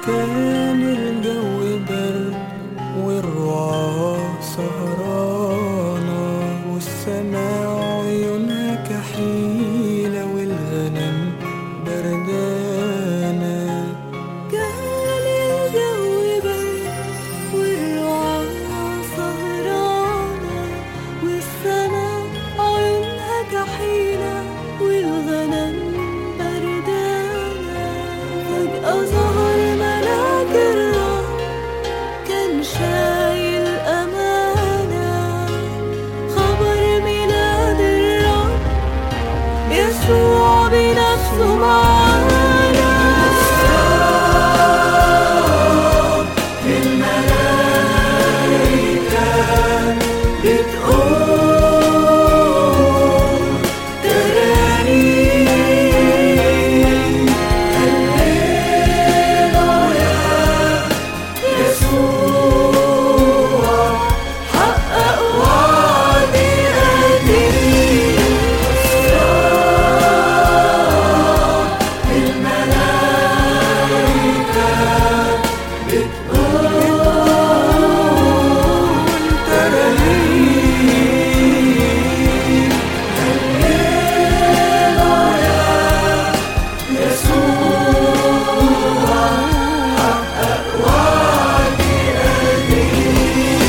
كان الجو برد والرعاة سهرانة والسماء عيونها كحيلة والغنم بردانة كان الجو برد والرعاة سهرانة والسماء عيونها كحيلة والغنم بردانة فجأة ظهر ملاك الرب كان شايل أمانة خبر ميلاد الرب يسوع بنفسه معانا بتقول ترانيم هللويا يسوع حقق وعد قديم الملائكة بتقول ترانيم هللويا يسوع حقق وعد قديم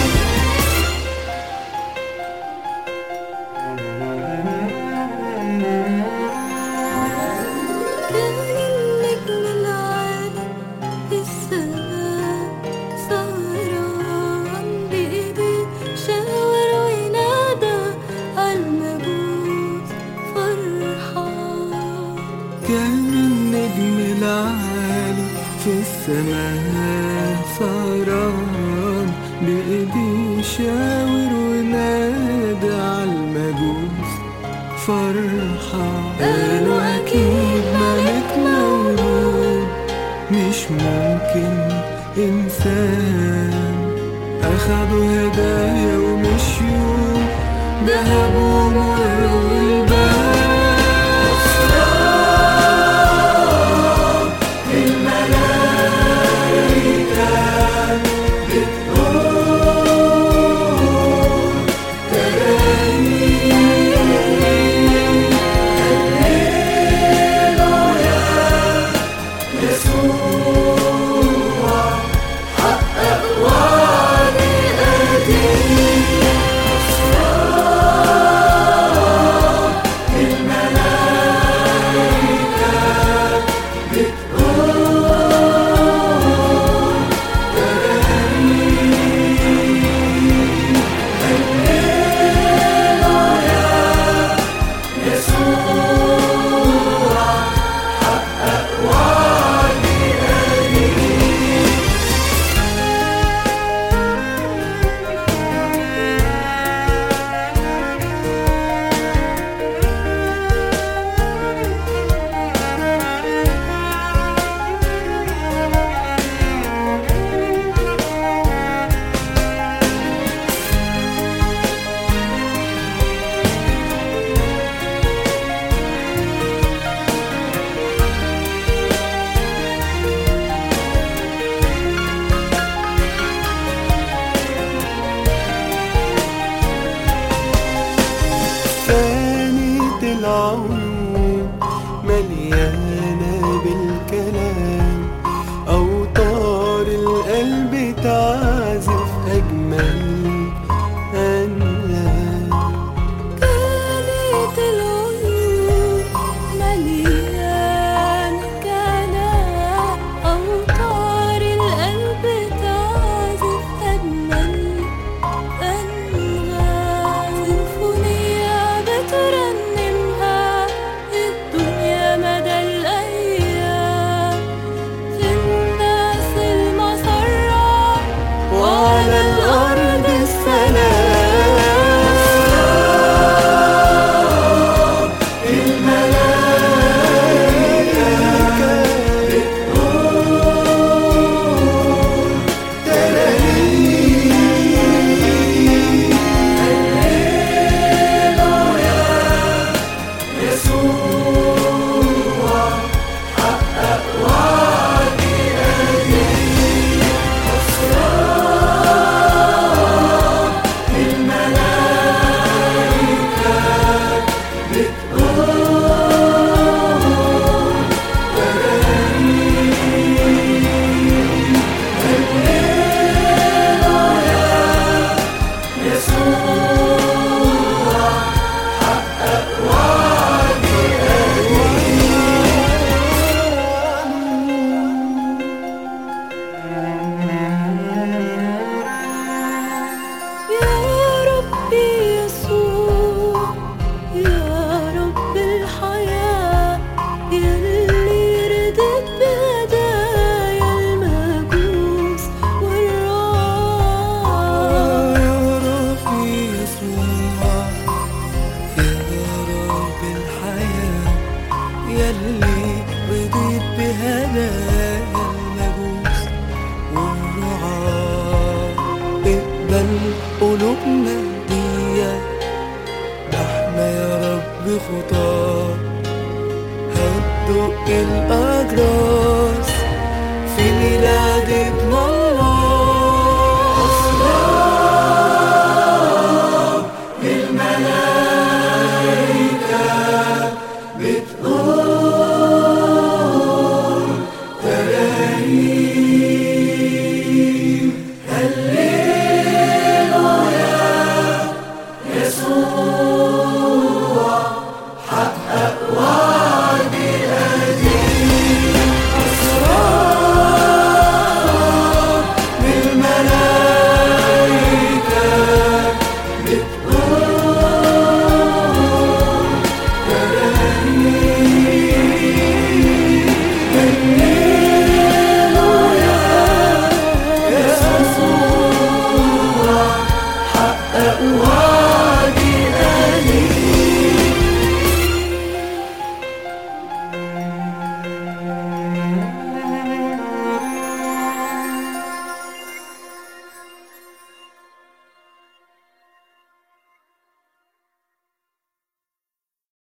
كان النجم العالي في السماء سهران بإيديه شاور وينادى عالمجوس فرحان كان النجم العالي في السماء سهران بإيديه شاور ونادى عالمجوس فرحة قالوا أكيد ملك مولود مش ممكن إنسان أخدوا هدايا ومشيوا ذهب ومر والبان شهادتنا الله وعد